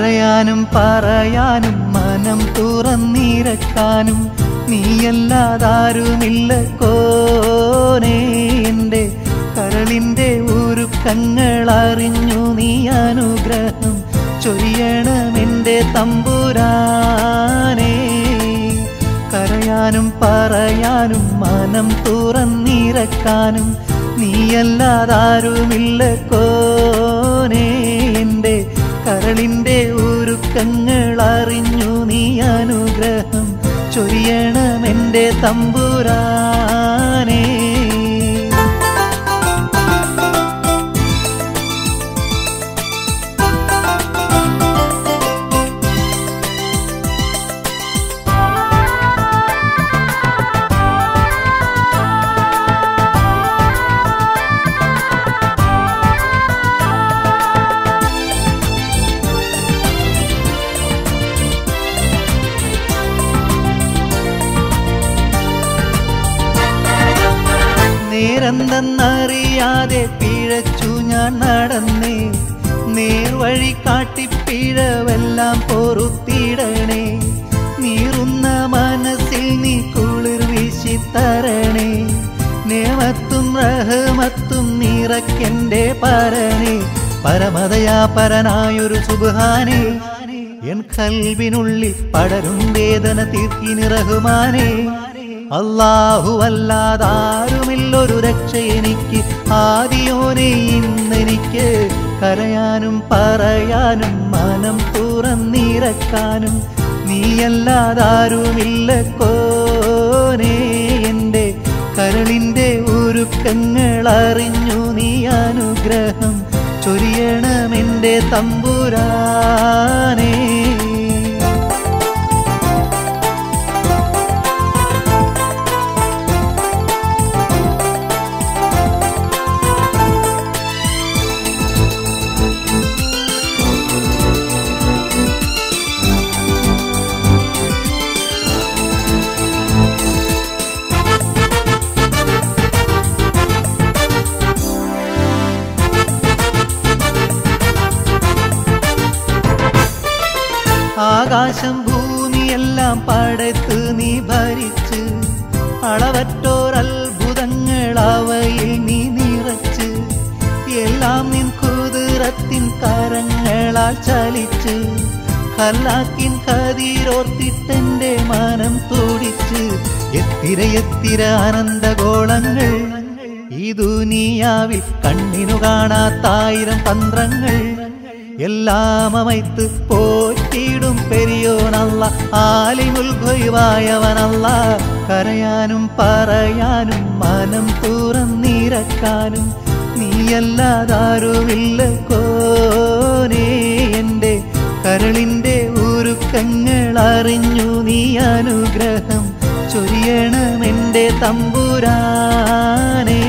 കരയാനും പറയാനും മനം തുറന്നിരക്കാനും നീയല്ലാതാരുമില്ല കോനേ എൻ്റെ കരളിൻ്റെ ഉരുക്കങ്ങൾ അറിഞ്ഞു നീ അനുഗ്രഹം ചൊരിയണമെൻ്റെ തമ്പുരാനേ കരയാനും പറയാനും മനം തുറന്നിരക്കാനും നീയല്ലാതാരുമില്ല കോനേ എൻ്റെ കരളിൻ്റെ ഉരുക്കങ്ങൾ അറിഞ്ഞു നീ അനുഗ്രഹം ചൊരിയണമെൻ്റെ തമ്പുരാനേ നേരെന്തെന്നറിയാതെ പിഴച്ചു ഞാൻ നടന്നേ നേർവഴി കാട്ടി പിഴവെല്ലാം പൊറുത്തിടണേ നീറുന്ന മനസ്സിൽ നീ കുളിർ വീശി തരണേ നേമത്തും റഹമത്തും നിറക്കെന്റെ പരനെ പരമതയാ പരനായൊരു സുബാനെ എൻ കൽവിനുള്ളിൽ പടരും വേദന തീർക്കിനി റഹ്മാനേ അല്ലാഹു അല്ലാതാരുമില്ലൊരു രക്ഷ എനിക്ക് ആദിയോനെ ഇന്നെനിക്ക് കരയാനും പറയാനും മനം തുറന്നിരക്കാനും നീയല്ലാതാരുമില്ല കോനേ എൻ്റെ കരളിൻ്റെ ഉരുക്കങ്ങൾ അറിഞ്ഞു നീ അനുഗ്രഹം ചൊരിയണമെൻ്റെ തമ്പുരാനേ ആകാശം ഭൂമിയെല്ലാം പടത്ത് നീ ഭരിച്ച് അളവറ്റോരത്ഭുതങ്ങൾ അവയിൽ നീ നിറച്ച് എല്ലാം നിൻ കുതിരത്തിൻ കരങ്ങളാൽ ചലിച്ച് കല്ലാക്കിൻ കതിരോർത്തിട്ടെന്റെ മനം തുടിച്ച് എത്തിര എത്തിര ആനന്ദഗോളങ്ങൾ ഈ ദുനിയാവിൽ കണ്ണിനു കാണാത്തായിരം തന്ത്രങ്ങൾ എല്ലാം അമൈത്ത് പോറ്റിയിടും പെരിയോനല്ല ആലിമുൽഭൊയ്വായവനല്ല കരയാനും പറയാനും മനം തുറന്നിരക്കാനും നീയല്ലാതാരുമില്ല കോനേ എൻ്റെ കരളിൻ്റെ ഉരുക്കങ്ങൾ അറിഞ്ഞു നീ അനുഗ്രഹം ചൊരിയണമെൻ്റെ തമ്പുരാനേ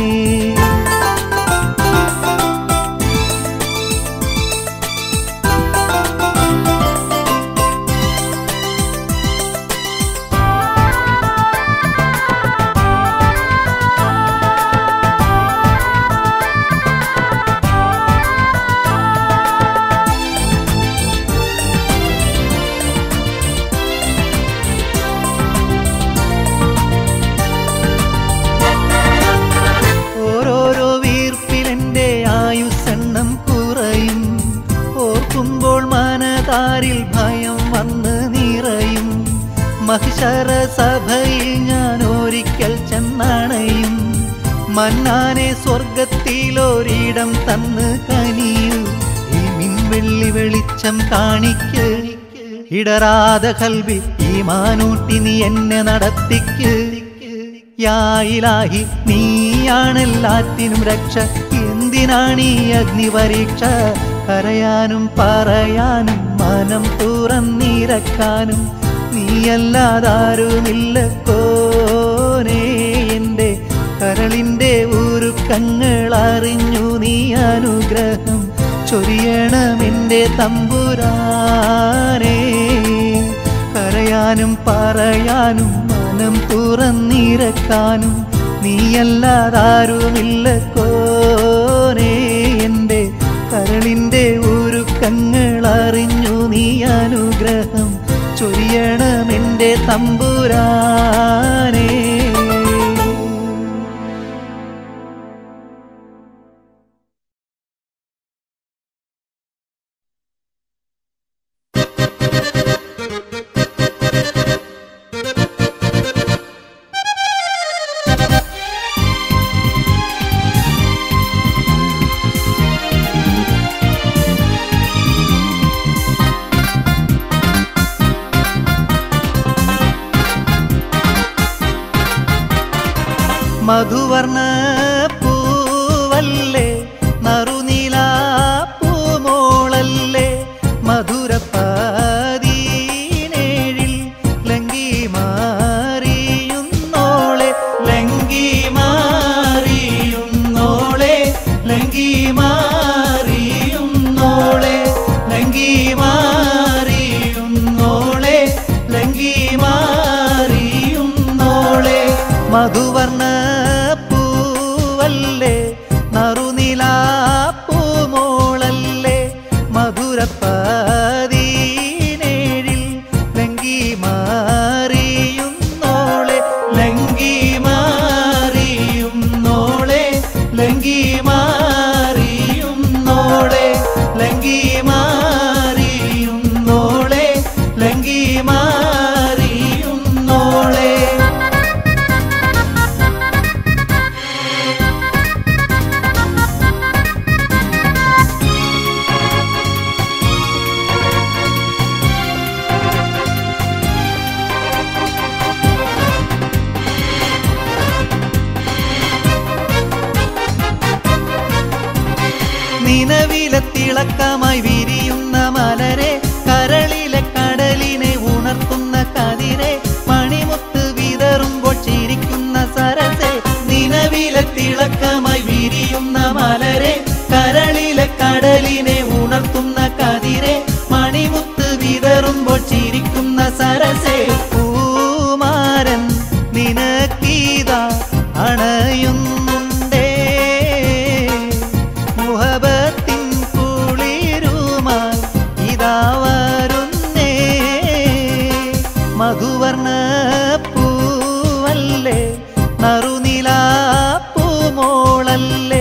ഓരോരോ വീർപ്പിലെന്റെ ആയുസെണ്ണം കുറയും ഓർക്കുമ്പോൾ മനതാരിൽ ഭയം വന്ന് നിറയും മഹിഷര സഭയിൽ ഞാൻ ഒരിക്കൽ ചെന്നണയും മന്നാനെ സ്വർഗത്തിലൊരിടം തന്ന് കനിയൂ ഈ മിൻവെള്ളി വെളിച്ചം കാണിക്ക് ഇടറാതെ കൽവി ഈ മാനൂട്ടി നീ എന്നെ നടത്തിക്ക് യായിലാഹി നീയാണെല്ലാറ്റിനും രക്ഷ എന്തിനാണീ അഗ്നിപരീക്ഷ കരയാനും പറയാനും മനം തുറന്നിരക്കാനും നീയല്ലാതാരുമില്ല കോനേ എൻ്റെ കരളിൻ്റെ ഉരുക്കങ്ങൾ അറിഞ്ഞു നീ അനുഗ്രഹം ചൊരിയണമെൻ്റെ തമ്പുരാനേ കരയാനും പറയാനും മനം തുറന്നിരക്കാനും നീയല്ലാതാരുമില്ല കോനേ എൻ്റെ കരളിൻ്റെ ഉരുക്കങ്ങൾ അറിഞ്ഞു തമ്പുരാനേ മധുവർണ്ണ പൂവല്ലേ നറുനീല പൂമോളല്ലേ മധുരപ്പാതീനേഴിൽ ലങ്കി മാറിയുന്നോളെ ലങ്കി മാറിയുന്നോളെ ലങ്കി മാറിയുന്നോളെ ലങ്കി മാറിയുന്നോളെ ലങ്കി മാറിയുന്നോളെ മധുവർണ്ണ പൂവല്ലേ നറുനില പൂമോളല്ലേ മധുരപ്പാതീനേഴിൽ ലങ്കി മാറിയുന്നോളെ ലങ്കി മാറിയുന്നോളെ ലങ്കി മാറിയുന്നോളെ ലങ്കി മാറിയുന്നോളെ ലങ്കി മാറിയുന്നോളെ നിലവിലെ തിളക്കമായി വിരിയുന്ന മലരെ കരളിലെ കടലിനെ ഉണർത്തുന്ന കതിരെ മണിമുത്ത് വിതറുമ്പോൾ ചിരിക്കുന്ന സരസെ നിലവിലെ തിളക്കമായി വിരിയുന്ന മലരെ കരളിലെ കടലിനെ ഉണർത്തുന്ന കതിരെ മണിമുത്ത് വിതറുമ്പോൾ ചിരിക്കുന്ന സരസെ പൂമാരൻ നിനക്കീത അണയുന്നുണ്ടേ മുഹബത്തിൻ കുളിരുമായി ഇതാ വരുന്നേ മധുവർണ്ണ പൂവല്ലേ നറുനില പൂമോളല്ലേ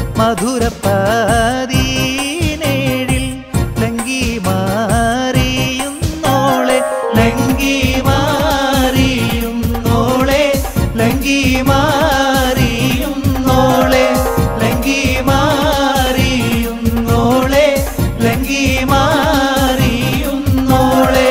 മധുരപ്പാതീനേഴിൽ ലങ്കി മാറിയുന്നോളെ ലങ്കി മാറിയുന്നോളെ ലങ്കി മാറിയുന്നോളെ ലങ്കി മാറിയുന്നോളെ ലങ്കി മാറിയുന്നോളെ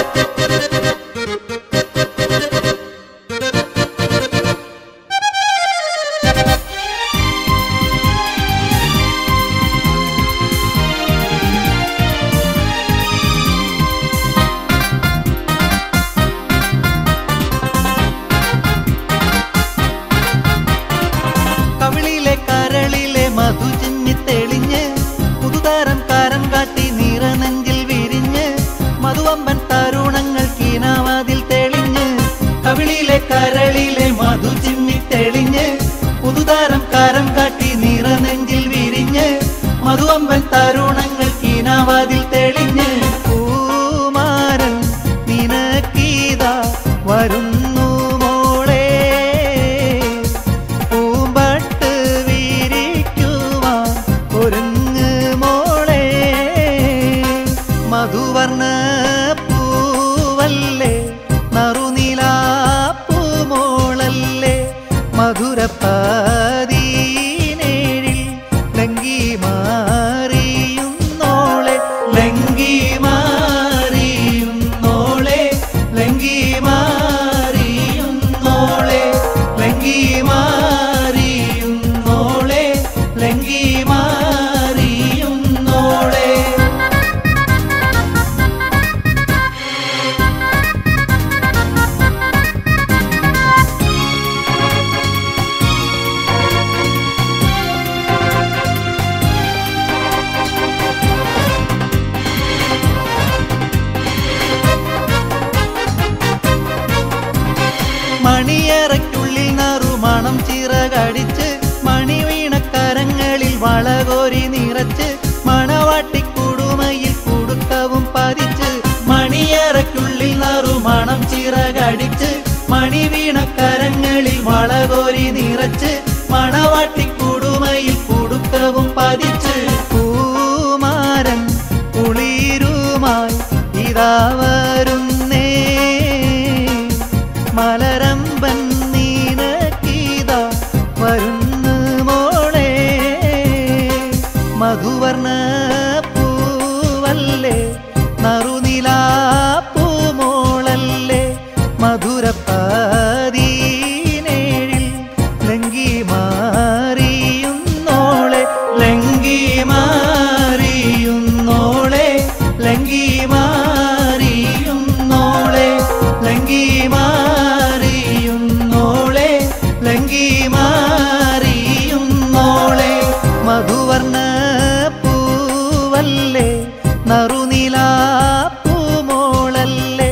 കവിളിലെ കരളിലെ മധു ചിമ്മി തെളിഞ്ഞ് പുതുതാരം കാരം കാട്ടി നിറനെഞ്ചിൽ വിരിഞ്ഞ് മധുവമ്പൻ തരുണങ്ങൾ കീനാവാതിൽ തെളിഞ്ഞ് കവിളിലെ കരളിലെ മധു ചിമ്മി തെളിഞ്ഞ് പുതുതാരം കാരം കാട്ടി നിറനെഞ്ചിൽ വിരിഞ്ഞ് മധുവമ്പൻ തരുണങ്ങൾ കീനാവാതിൽ തെളിഞ്ഞ് പൂമാരൻ നിനക്കീതാ വരുന്നു മോളെ പൂമ്പട്ട് വിരിക്കുവാൻ ഒരുങ്ങ് മോളെ മധുവർണ്ണ പൂവല്ലേ നറുനില പൂമോളല്ലേ മധുരപ്പാതീനേഴിൽ ലങ്കി മാറിയുന്നോളെ ലങ്കി മാറിയുന്നോളെ ലങ്കി മാറിയുന്നോളെ ലങ്കി മാറിയുന്നോളെ ലങ്കി മാറിയുന്നോളെ മണിയറയ്ക്കുള്ളിൽ നറുമണം ചിറകടിച്ച് മണിവീണക്കരങ്ങളിൽ വളകോരി നിറച്ച് മണവാട്ടിക്കുടുമയിൽ കുടുക്കവും പതിച്ച് മണിയറയ്ക്കുള്ളിൽ നറുമണം ചിറക ചിറകടിച്ച് മണിവീണക്കരങ്ങളിൽ വളകോരി നിറച്ച് മണവാട്ടിക്കുടുമയിൽ കുടുക്കവും പതിച്ച് പൂമാരൻ കുളിരുമായി ഇതാ വരുന്നേ മലരമ്പൻ നീനക്കീത വരുന്നു മോളെ മധുവർണ പൂവല്ലേ നറുനിലാ പൂമോളല്ലേ മധുരപ്പതീനേഴിൽ ലങ്കി മാറിയുന്നോളെ ലങ്കി മാറിയുന്നോളെ ലങ്കി മാറിയുന്നോളെ ലങ്കി മാറിയുന്നോളെ ലങ്കി മാറിയുന്നോളെ മധുവർണ പൂവല്ലേ നറുനിലാ പൂമോളല്ലേ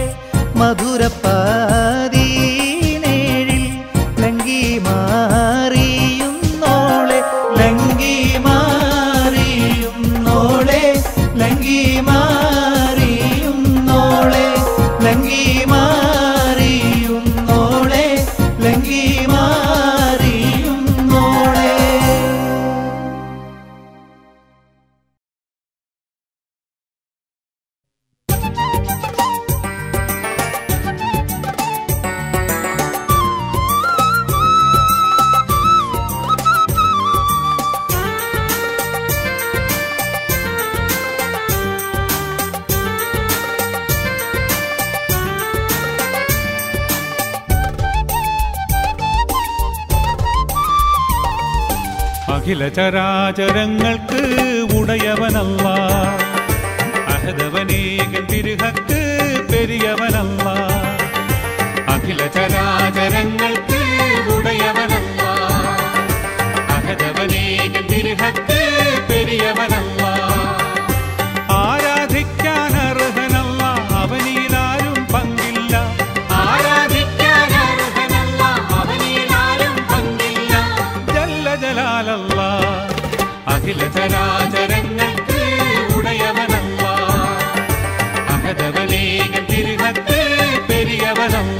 മധുരപ്പതീനേഴിൽ ലങ്കി മാറിയുന്നോളെ ലങ്കി മാറിയുന്നോളെ ലങ്കി മാറിയുന്നോളെ ലങ്കി മാറിയുന്നോളെ ലങ്കി മാറിയുന്നോളെ അഖില ചരാചരങ്ങൾക്ക് ഉടയവനല്ല അഹദവനേകൻ തിരുഹക്ക് പെരിയവനല്ല അഖില ചരാചരങ്ങൾക്ക് ഉടയവനല്ല അഹദവനേകൻ തിരുഹക്ക് പെരിയവനല്ല ആരാധിക്കാൻ അർഹനല്ല അവനിലാരും പങ്കില്ല ആരാധിക്കാൻ അർഹനല്ല അവനിലാരും പങ്കില്ല ജല്ല ജലാലല്ല അഖില ചരാചരങ്ങൾക്ക് ഉടയവനല്ല അഹദവനേകൻ തിരുഹത്ത് പെരിയവനല്ല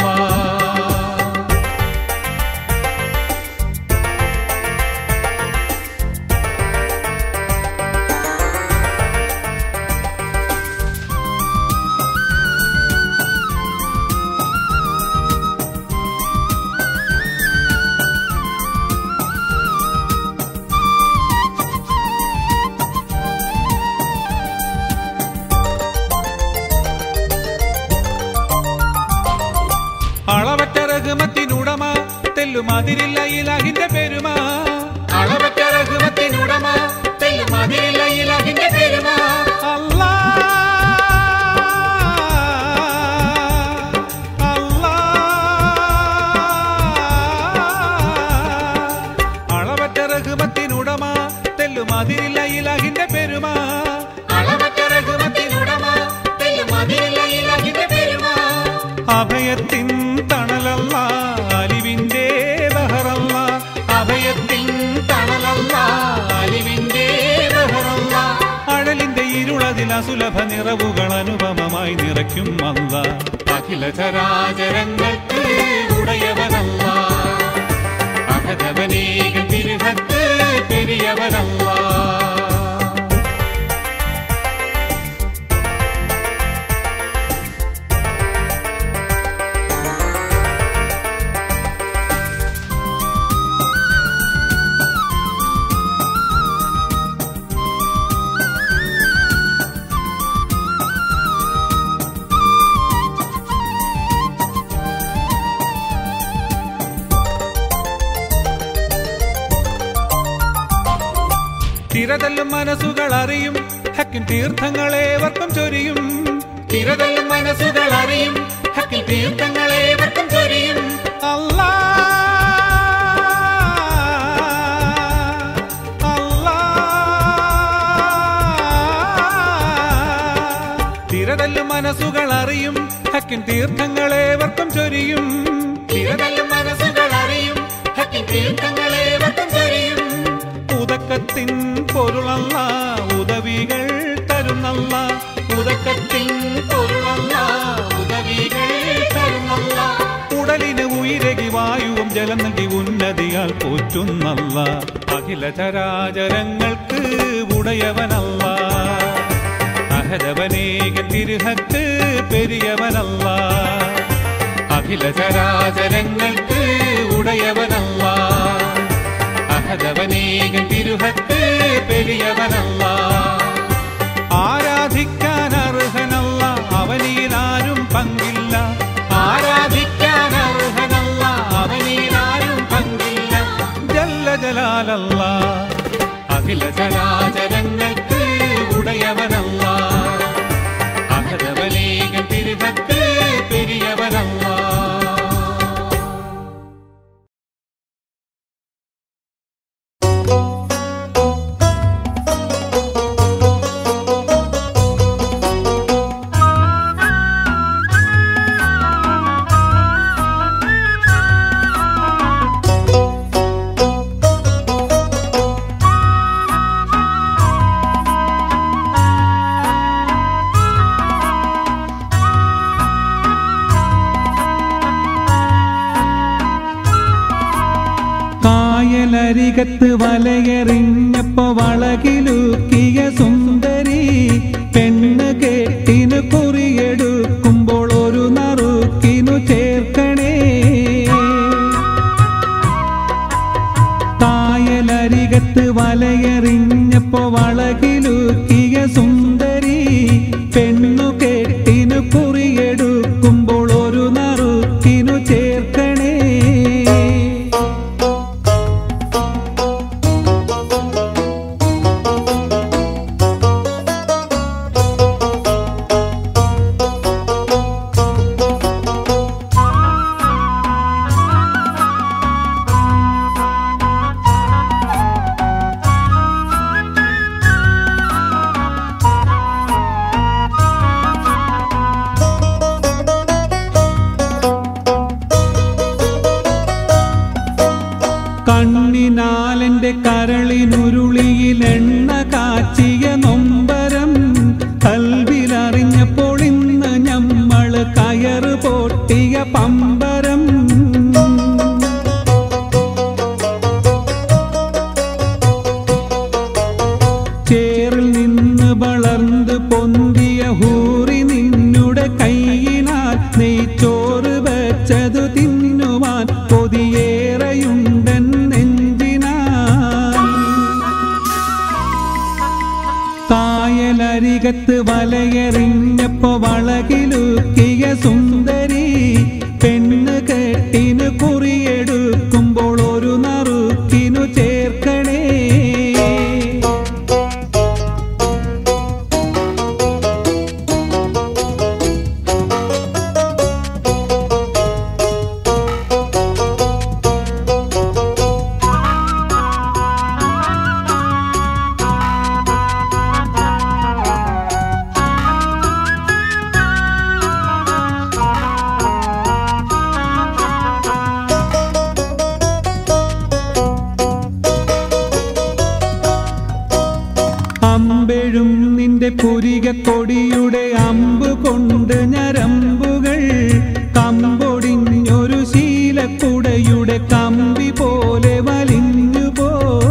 അളവറ്റ റഹ്മത്തിനുടമ തെല്ലുമതിരില്ല ഇലഹിന്റെ പെരുമ അളവറ്റ റഹ്മത്തിനുടമ തെല്ലുമതിരില്ല ഇലഹിന്റെ പെരുമ അല്ലാ അല്ലാ അളവറ്റ റഹ്മത്തിനുടമ തെല്ലുമതിരില്ല ഇലഹിന്റെ പെരുമ അളവറ്റ റഹ്മത്തിനുടമ തെല്ലുമതിരില്ല ഇലഹിന്റെ പെരുമ അഭയത്തിൻ തണലല്ല അലിവിന്റെ ബഹറല്ല അഭയത്തിൻ തണലല്ല അലിവിന്റെ ബഹറല്ല അഴലിന്റെ ഇരുളതിൽ അസുലഭ നിറവുകൾ അനുപമമായി നിറയ്ക്കും അല്ല അഖില ചരാചരങ്ങൾക്ക് ഉടയവനല്ല അഹതവനേകൻ തിരുഹത്ത് പെരിയവനല്ല തിരതല്ലും മനസ്സുകൾ അറിയും ഹക്കിൻ തീർത്ഥങ്ങളേവർക്കും ചൊരിയും തിരതല്ലും മനസ്സുകൾ അറിയും ഹക്കിൻ തീർത്ഥങ്ങളേവർക്കും ചൊരിയും അല്ലാ അല്ലാ തിരതല്ലും മനസ്സുകൾ അറിയും ഹക്കിൻ തീർത്ഥങ്ങളേവർക്കും ചൊരിയും തിരതല്ലും മനസ്സുകൾ അറിയും ഹക്കിൻ തീർത്ഥങ്ങളേവർക്കും ചൊരിയും ഉദക്കത്തിൻ പൊരുളല്ല ഉദവികൾ തരുന്നല്ല ഉദക്കത്തിൻ പൊരുളല്ല ഉദവികൾ തരുന്നല്ല ജലാലല്ല ഉടലിന് ഉയരകി വായുവും ജലം നൽകി ഉന്നതിയാൽ പോറ്റുന്നല്ല അഖില ചരാചരങ്ങൾക്ക് ഉടയവനല്ല അഹരവനേകൻ തിരുഹത്ത് പെരിയവനല്ല അഖില ചരാചരങ്ങൾക്ക് ഉടയവനല്ല അഹരവനേകൻ തിരുഹത്ത് പെരിയവനല്ല ആരാധിക്കാൻ അർഹനല്ല അവനിലാരും പങ്കില്ല ആരാധിക്കാൻ അർഹനല്ല അവനിലാരും പങ്കില്ല ജല്ല ജലാലല്ല അഖില ചരാചരങ്ങൾക്ക് ഉടയവനല്ല അഹരവനേകൻ തിരുഹത്ത് പെരിയവനല്ല കായലരികത്ത് വലയെറിഞ്ഞപ്പോ വളകിലുക്കിയ സുന്ദരി പെണ്ണ് കെട്ടിനു കുറിയെടുക്കുമ്പോൾ ഒരു നറുക്കിനു ചേർക്കണേ കായലരികത്ത് വലയെറിഞ്ഞപ്പോ വളകിലുക്കിയ സുന്ദരി പെണ്ണു കെട്ടിനു കുറിയെടുക്കുമ്പോൾ ഒരു നറുക്കിനു ചേർക്കണേ കണ്ണിനാലെന്റെ കരളിനുരുളിയിൽ എണ്ണ കാച്ചിയ നൊമ്പരം കൽവിലറിഞ്ഞപ്പോൾ ഇന്ന് ഞമ്മള് കയറ് പൊട്ടിയ പമ്പരം ചേറിൽ നിന്ന് വളർന്ന് പൊന്തിയ ഹൂറി നിന്നുടെ കൈയിനാൽ നെയ്ച്ചോറ് വെച്ചതു തിന്നുവാൻ കൊതിയേറെയുണ്ടൻ നെഞ്ചിനാൽ കായലരികത്ത് വലയെറിഞ്ഞപ്പോ വളകിലുക്കിയ സുന്ദരി പെണ്ണ് കെട്ടിന് കുറിയെടുക്കുമ്പോൾ ഒരു നറുക്കിനു ചേർക്കണേ അമ്പെഴും നിന്റെ പുരിക കൊടിയുടെ അമ്പ് കൊണ്ട് ഞരമ്പുകൾ കമ്പൊടിഞ്ഞൊരു ശീലക്കുടയുടെ കമ്പി പോലെ വലിഞ്ഞു പോ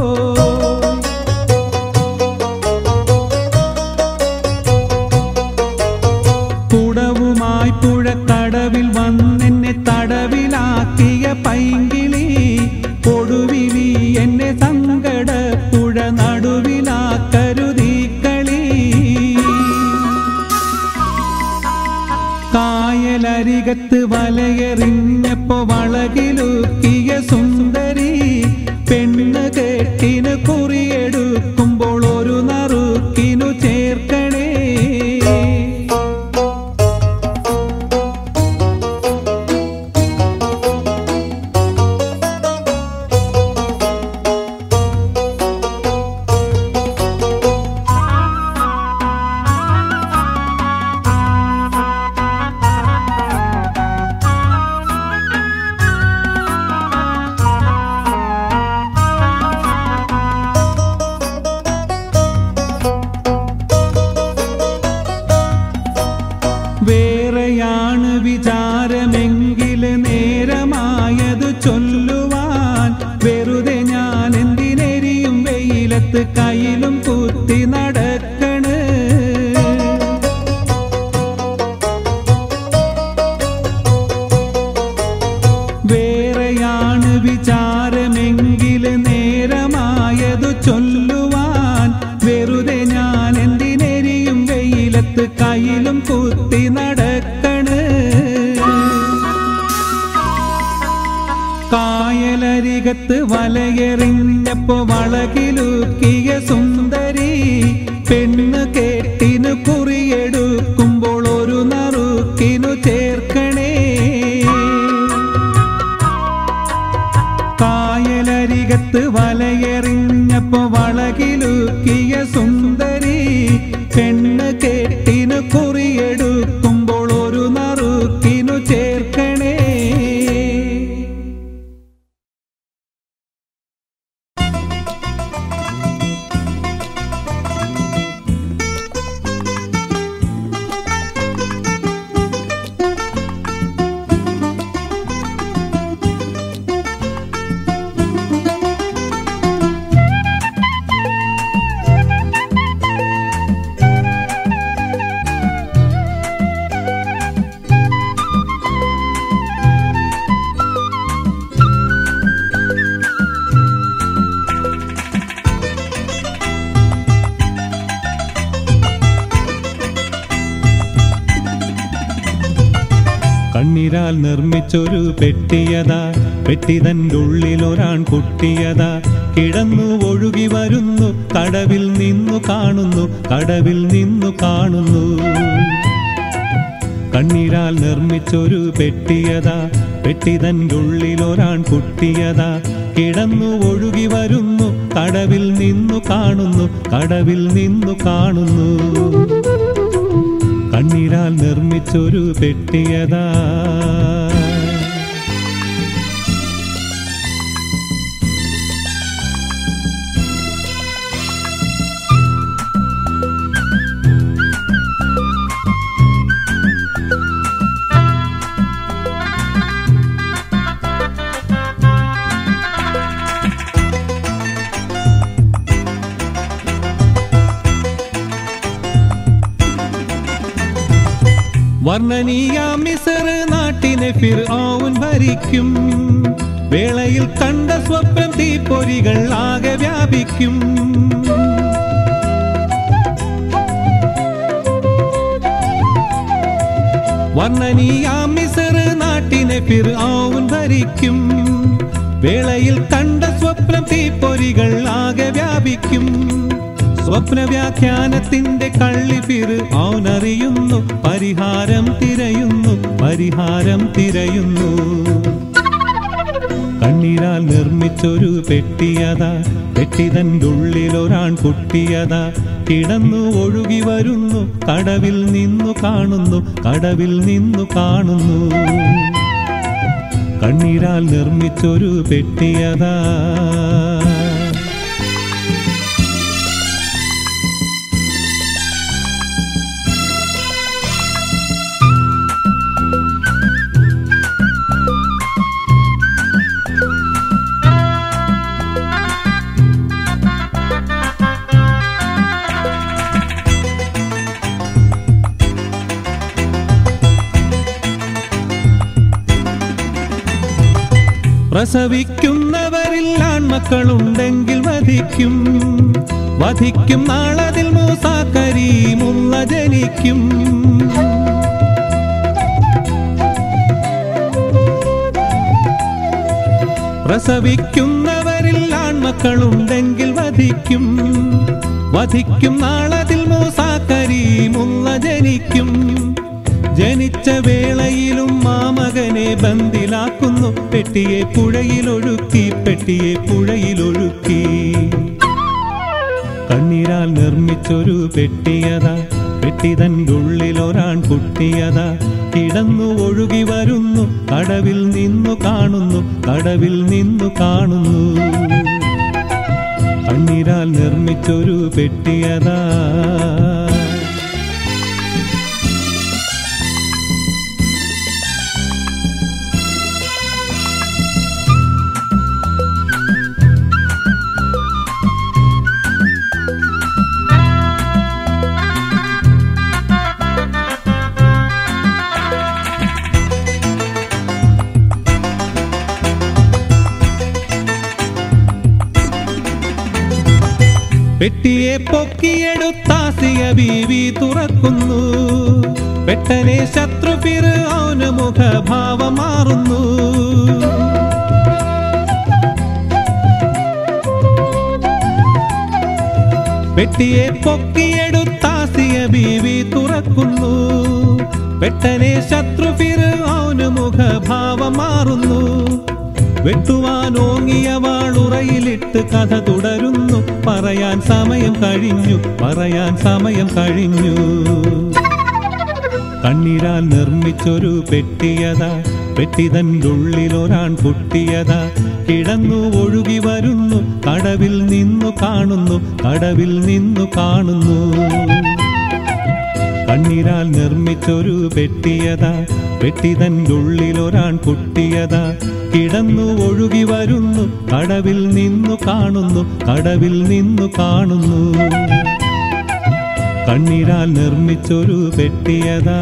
കുടവുമായി പുഴക്കടവിൽ വന്നെന്നെ തടവിലാക്കിയ പൈങ്കിളി കൊടുവിലി എന്നെ സങ്കട പുഴ നടുവിലാക്കരുതീ കളി കായലരികത്ത് വലയെറിഞ്ഞപ്പോ വളകിലുക്കിയ സുന്ദരി പെണ്ണ് കെട്ടിന് കുറിയെടുക്കുമ്പോൾ ഒരു നറുക്കിനു ചേർക്കണേ വേറെയാണ് വിചാരമെങ്കിൽ ചൊല്ലുവാൻ വെറുതെ ഞാൻ എന്തിനെരിയും വെയിലത്ത് കയ്യിലും കുത്തി നടക്കണ് വേറെയാണ് വിചാരമെങ്കിൽ നേരമായതു ചൊല്ലുവാൻ വെറുതെ ഞാൻ എന്തിനെരിയും വെയിലത്ത് കയ്യിലും കുത്തി നടക്കണ് കായലരികത്ത് വലയെറിഞ്ഞപ്പോ വളകിലുക്കിയ സുന്ദരി പെണ്ണ് കേട്ടിനു കുറിയെടുക്കുമ്പോൾ ഒരു നറുക്കിനു ചേർക്കണേ കായലരികത്ത് വലയെറിഞ്ഞപ്പോ വളകിലുക്കിയ സുന്ദരി പെണ്ണ് കേട്ടിനു കുറിയെടുക്കുമ്പോൾ ഒരു നറുക്കിനു ചേർക്കണേ കണ്ണിരാൽ നിർമ്മിച്ചൊരു പെട്ടിയതാ പെട്ടിതൻ്റെ ഉള്ളിൽ ഒരാൺ കുട്ടിയതാ കിടന്നു ഒഴുകി വരുന്നു കടവിൽ നിന്നു കാണുന്നു കടവിൽ നിന്നു കാണുന്നു കണ്ണീരാൽ നിർമ്മിച്ചൊരു പെട്ടിയതാ പെട്ടിതൻ്റെ ഉള്ളിൽ ഒരാൺ കുട്ടിയതാ കിടന്നു ഒഴുകി വരുന്നു കടവിൽ നിന്നു കാണുന്നു കടവിൽ നിന്നു കാണുന്നു കണ്ണീരാൽ നിർമ്മിച്ചൊരു പെട്ടിയതാ വർണ്ണനീയ മിസർ നാട്ടിനെ ഫിർ ആവുൻ ഭരിക്കും വേളയിൽ കണ്ട സ്വപ്നം തീപ്പൊരികൾ ആകെ വ്യാപിക്കും വർണ്ണനീയ മിസർ നാട്ടിനെ ഫിർ ആവുൻ ഭരിക്കും വേളയിൽ കണ്ട സ്വപ്നം തീപ്പൊരികൾ ആകെ വ്യാപിക്കും സ്വപ്ന വ്യാഖ്യാനത്തിന്റെ കള്ളി ഫിർ ഔനറിയുന്നു പരിഹാരം തിരയുന്നു പരിഹാരം തിരയുന്നു കണ്ണീരാൽ നിർമ്മിച്ചൊരു പെട്ടിയതാ പെട്ടിതൻ്റെ ഉള്ളിൽ ഒരാൺ കുട്ടിയതാ കിടന്നു ഒഴുകി വരുന്നു കടവിൽ നിന്നു കാണുന്നു കടവിൽ നിന്നു കാണുന്നു കണ്ണീരാൽ നിർമ്മിച്ചൊരു പെട്ടിയതാ പ്രസവിക്കുന്നവരിൽ ആൺമക്കളുണ്ടെങ്കിൽ വധിക്കും വധിക്കും നാളതിൽ മൂസാക്കരീമുള്ള ജനിക്കും പ്രസവിക്കുന്നവരിൽ ആൺമക്കളുണ്ടെങ്കിൽ വധിക്കും വധിക്കും നാളതിൽ മൂസാക്കരീമുള്ള ജനിക്കും ജനിച്ച വേളയിലും മാമകനെ ബന്ദിലാക്കുന്നു പെട്ടിയെ പുഴയിലൊഴുക്കി പെട്ടിയെ പുഴയിലൊഴുക്കി കണ്ണീരാൽ നിർമ്മിച്ചൊരു പെട്ടിയതാ പെട്ടിതൻ്റെ ഉള്ളിൽ ഒരാൺ കുട്ടിയതാ കിടന്നു ഒഴുകി വരുന്നു കടവിൽ നിന്നു കാണുന്നു കടവിൽ നിന്നു കാണുന്നു കണ്ണീരാൽ നിർമ്മിച്ചൊരു പെട്ടിയതാ പെട്ടിയെ പൊക്കിയെടുത്താസിയ ബീവി തുറക്കുന്നു പെട്ടനെ ശത്രു ഫിർഔന് മുഖഭാവം മാറുന്നു പെട്ടിയെ പൊക്കിയെടുത്താസിയ ബീവി തുറക്കുന്നു പെട്ടനെ ശത്രു ഫിർഔന് മുഖഭാവം മാറുന്നു വെട്ടുവാൻ ഓങ്ങിയ വാളുറയിലിട്ട് കഥ തുടരുന്നു പറയാൻ സമയം കഴിഞ്ഞു പറയാൻ സമയം കഴിഞ്ഞു കണ്ണീരാൽ നിർമ്മിച്ചൊരു പെട്ടിയതാ പെട്ടിതൻ്റെ ഉള്ളിൽ ഒരാൺ പൊട്ടിയതാ കിടന്നു ഒഴുകി വരുന്നു കടവിൽ നിന്നു കാണുന്നു കടവിൽ നിന്നു കാണുന്നു കണ്ണീരാൽ നിർമ്മിച്ചൊരു പെട്ടിയതാ പെട്ടിതൻ്റെ ഉള്ളിൽ ഒരാൺ പൊട്ടിയതാ കിടന്നു ഒഴുകി വരുന്നു കടവിൽ നിന്നു കാണുന്നു കടവിൽ നിന്നു കാണുന്നു കണ്ണീരാൽ നിർമ്മിച്ചൊരു പെട്ടിയതാ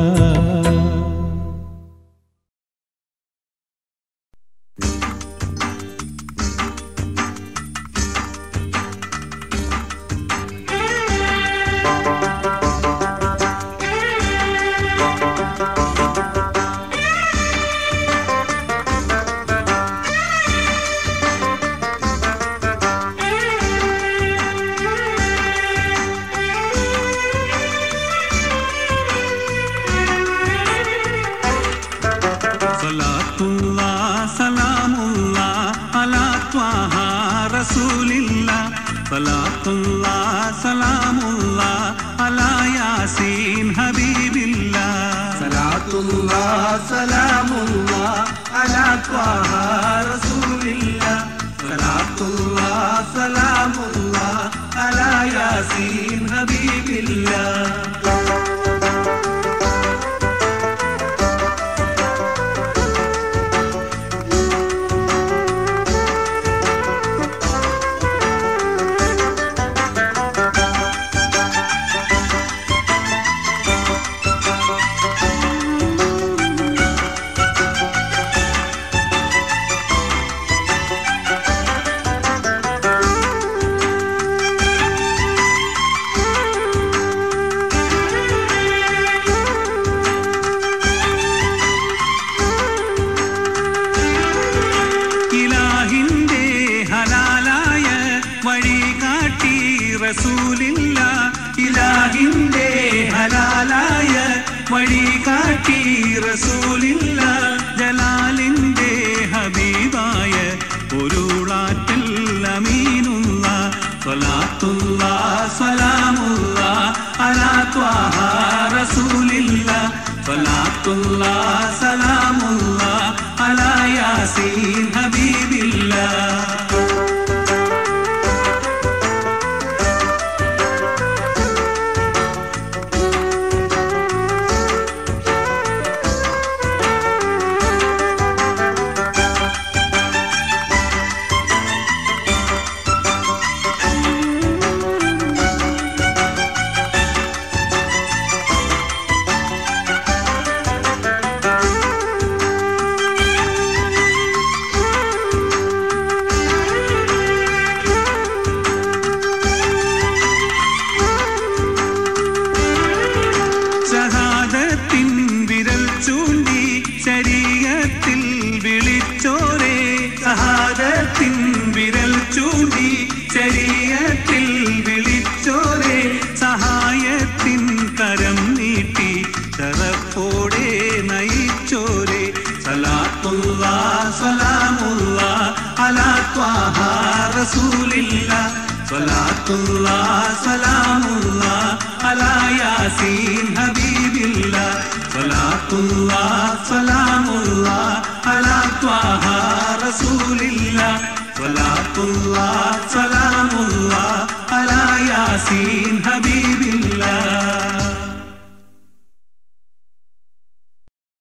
സലാത്തുള്ള സലാമുള്ള അലാ ത്വാഹ റസൂലില്ല സലാത്തുള്ള സലാമുള്ള അലാ യാസീൻ ഹബീബില്ല സലാത്തുള്ള സലാമുള്ള അലാ ത്വാഹ റസൂലില്ല സലാത്തുള്ള സലാമുള്ള അലാ യാസീൻ ഹബീബില്ല ഇലാഹിന്റെ ഹലാലായ വഴി കാട്ടി റസൂലില്ല ഇലാഹിന്റെ ഹലാലായ വഴി കാട്ടി റസൂലില്ല ജലാലിന്റെ ഹബീബായ ഒരുളാറ്റൽ അമീനുള്ള സ്വലാത്തുള്ള സലാമുള്ള അലാ ത്വാഹ റസൂലില്ല സ്വലാത്തുള്ള സലാമുള്ള അലാ യാസീൻ ഹബീബില്ല ഷഹാദത്തിൻ വിരൽ ചൂണ്ടി ശരീരത്തിൽ വിളിച്ചോരേ ഷഹാദത്തിൻ വിരൽ ചൂണ്ടി ശരീരത്തിൽ വിളിച്ചോരേ സഹായത്തിൻ കരം നീട്ടി തറപ്പോടെ നയിച്ചോരേ സലാത്തുള്ള സലാമുള്ള അലാ ത്വാഹ റസൂലില്ല സലാത്തുള്ള സലാമുള്ള അലാ യാസീൻ ഹബീബില്ല സലാത്തുള്ള സലാമുള്ള അലാ ത്വാഹ റസൂലില്ല സലാത്തുള്ള സലാമുള്ള അലാ യാസീൻ ഹബീബില്ല